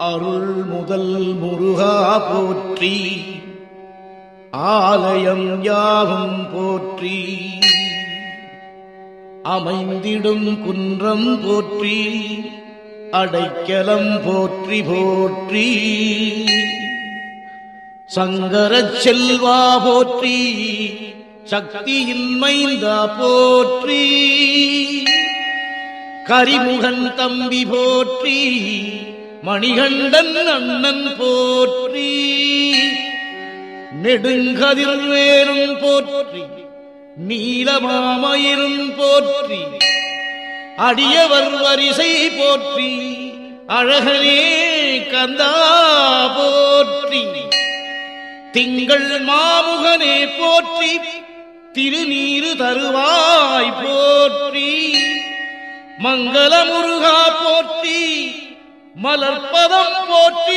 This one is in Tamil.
அருள் முதல் முருகா போற்றி ஆலயம் யாவும் போற்றி அமைந்திடும் குன்றம் போற்றி அடைக்கலம் போற்றி போற்றி சங்கரச் செல்வா போற்றி சக்தியின் மைந்தா போற்றி கரிமுகன் தம்பி போற்றி மணிகண்டன் அண்ணன் போற்றி நெடுங்கதிர் வேலும் போற்றி நீலமாமயிரும் போற்றி அடியவர் வரிசை போற்றி அழகனே கந்தா போற்றி திங்கள் மாமுகனே போற்றி திருநீரு தருவாய் போற்றி மங்களமுருகா போற்றி மலர்ப்பதம் போற்றி